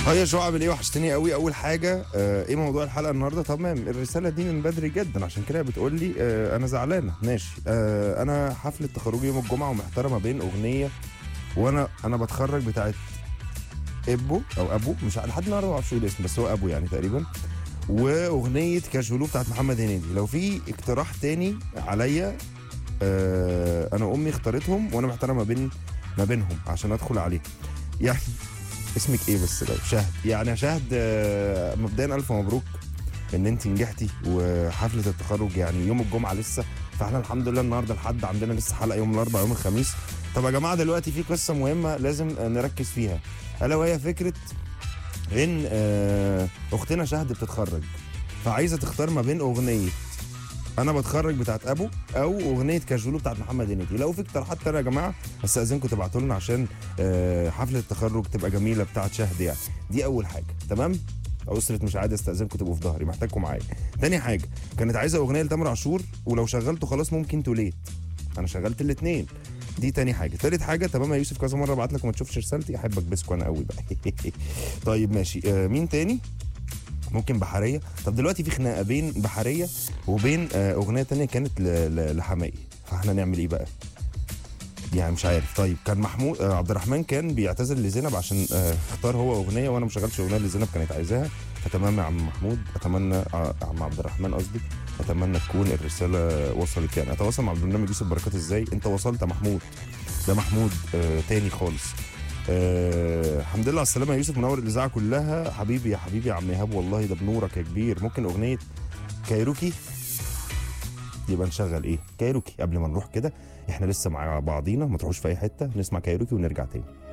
هيا شو عامل ايه وحشتني قوي اول حاجه آه ايه موضوع الحلقه النهارده تمام الرساله دي من بدري جدا عشان كده بتقول لي آه انا زعلانه ماشي آه انا حفله تخرجي يوم الجمعه ومحتاره ما بين اغنيه وانا انا بتخرج بتاعت ابو او ابو مش ع- لحد النهارده ما اعرفش ايه الاسم بس هو ابو يعني تقريبا واغنيه كاجولو بتاعت محمد هنيدي لو في اقتراح تاني عليا آه انا امي اختارتهم وانا محتاره ما بين ما بينهم عشان ادخل عليه يعني اسمك ايه بس لو شهد يعني يا شهد آه، مبدئيا الف مبروك ان انت نجحتي وحفله التخرج يعني يوم الجمعه لسه فاحنا الحمد لله النهارده الحد عندنا لسه حلقه يوم الاربعاء يوم الخميس طب يا جماعه دلوقتي في قصه مهمه لازم آه، نركز فيها الا وهي فكره ان آه، اختنا شهد بتتخرج فعايزه تختار ما بين اغنيه انا بتخرج بتاعت ابو او اغنيه كاجولو بتاعت محمد هنيدي لو في اقتراحات تانية يا جماعه استاذنكم تبعتوا لنا عشان آه، حفله التخرج تبقى جميله بتاعت شهد يعني دي اول حاجه تمام اسره مش عادي استاذنكم تبقوا في ظهري محتاجكم معايا تاني حاجه كانت عايزه اغنيه لتامر عاشور ولو شغلته خلاص ممكن توليت انا شغلت الاثنين دي تاني حاجه تالت حاجه تمام يا يوسف كذا مره ابعت لك وما تشوفش رسالتي احبك بسكو انا قوي بقى طيب ماشي آه مين تاني ممكن بحريه طب دلوقتي في خناقه بين بحريه وبين آه اغنيه تانية كانت ل- ل- لحماقي فاحنا نعمل ايه بقى يعني مش عارف طيب كان محمود آه عبد الرحمن كان بيعتذر لزينب عشان آه اختار هو اغنيه وانا ما شغلتش اغنيه اللي زينب كانت عايزاها فتمام يا عم محمود اتمنى آه عم عبد الرحمن قصدي اتمنى تكون الرساله وصلت يعني اتواصل مع برنامج يوسف بركات ازاي انت وصلت يا محمود ده محمود آه تاني خالص آه الحمد لله على السلامه يا يوسف منور الاذاعه كلها حبيبي يا حبيبي يا عم ايهاب والله ده بنورك يا كبير ممكن اغنيه كايروكي يبقى نشغل ايه كايروكي قبل ما نروح كده احنا لسه مع بعضينا ما تروحوش في اي حته نسمع كايروكي ونرجع تاني